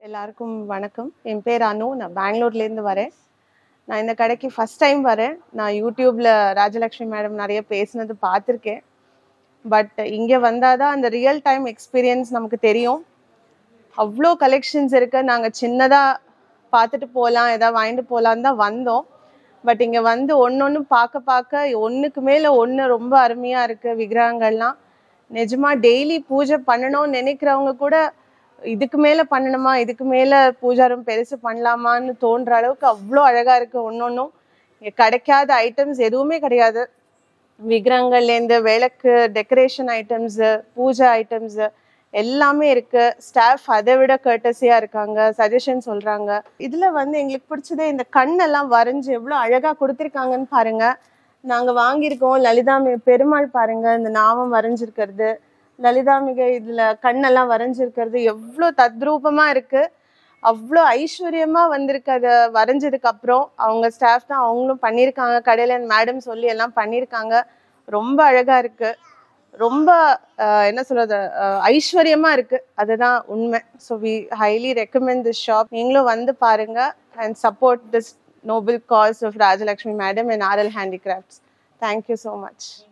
எல்லாருக்கும் வணக்கம் என் பேர் அனு நான் பெங்களூர்லேருந்து வரேன் நான் இந்த கடைக்கு ஃபஸ்ட் டைம் வரேன் நான் யூடியூப்ல ராஜலக்ஷ்மி மேடம் நிறைய பேசினது பார்த்துருக்கேன் பட் இங்கே வந்தால் தான் அந்த ரியல் டைம் எக்ஸ்பீரியன்ஸ் நமக்கு தெரியும் அவ்வளோ கலெக்ஷன்ஸ் இருக்கு நாங்கள் சின்னதாக பார்த்துட்டு போகலாம் ஏதாவது வாங்கிட்டு போகலான்னு தான் வந்தோம் பட் இங்கே வந்து ஒன்று ஒன்று பார்க்க பார்க்க ஒன்றுக்கு மேலே ஒன்று ரொம்ப அருமையாக இருக்குது விக்கிரகங்கள்லாம் நிஜமா டெய்லி பூஜை பண்ணணும்னு நினைக்கிறவங்க கூட இதுக்கு மேலே பண்ணணுமா இதுக்கு மேலே பூஜாரம் பெருசு பண்ணலாமான்னு தோன்ற அளவுக்கு அவ்வளோ அழகாக இருக்குது ஒன்று இங்கே கிடைக்காத ஐட்டம்ஸ் எதுவுமே கிடையாது விக்கிரகங்கள்லேருந்து விளக்கு டெக்கரேஷன் ஐட்டம்ஸு பூஜை ஐட்டம்ஸு எல்லாமே இருக்கு ஸ்டாஃப் அதை விட கர்டஸியாக இருக்காங்க சஜஷன் சொல்கிறாங்க இதில் வந்து எங்களுக்கு பிடிச்சதே இந்த கண்ணெல்லாம் வரைஞ்சி எவ்வளோ அழகாக கொடுத்துருக்காங்கன்னு பாருங்க நாங்கள் வாங்கியிருக்கோம் லலிதாமி பெருமாள் பாருங்க இந்த நாமம் வரைஞ்சிருக்கிறது லலிதாம்பிகை இதில் கண்ணெல்லாம் வரைஞ்சிருக்கிறது எவ்வளோ தத்ரூபமாக இருக்கு அவ்வளோ ஐஸ்வர்யமா வந்திருக்கு அதை வரைஞ்சதுக்கு அப்புறம் அவங்க ஸ்டாஃப் தான் அவங்களும் பண்ணியிருக்காங்க கடையில மேடம் சொல்லி எல்லாம் பண்ணியிருக்காங்க ரொம்ப அழகா இருக்கு ரொம்ப ஆஹ், என்ன சொல்றது ஆஹ், ஐஸ்வர்யமா இருக்கு அதுதான் உண்மை so we highly recommend this shop நீங்களும் வந்து பாருங்க and support this noble cause of Rajalakshmi madam and RL handicrafts thank you so much